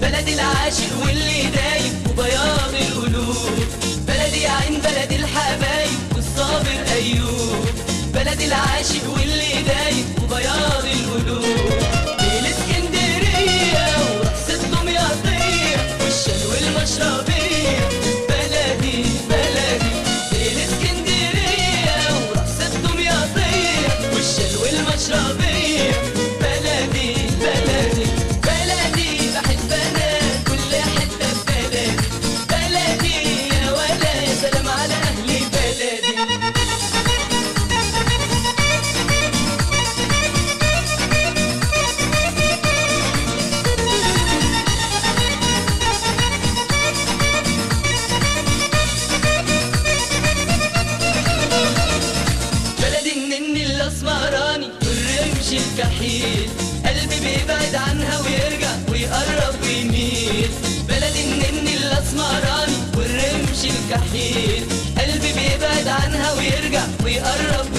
بلد العاشق واللي دايب وبياض القلوب بلدي يا عين بلد الحبايب والصابر ايوب بلد العاشق واللي دايب وبياض القلوب ليل اسكندريه ورقصة دمياطيه والشلو المشربيه بلدي بلدي ليل اسكندريه ورقصة دمياطيه والشلو المشربيه بلدي بلدي بلدي بحب انا كل حته في بلدي بلدي يا ولا يا سلام على اهل بلدي بلد النن الاسمراني والرمش الكحيل قلبي بيبعد عنها ويرجع ويقرب ويميل بلد النن الاسمراني والرمش الكحيل قلبي بيبعد عنها ويرجع ويقرب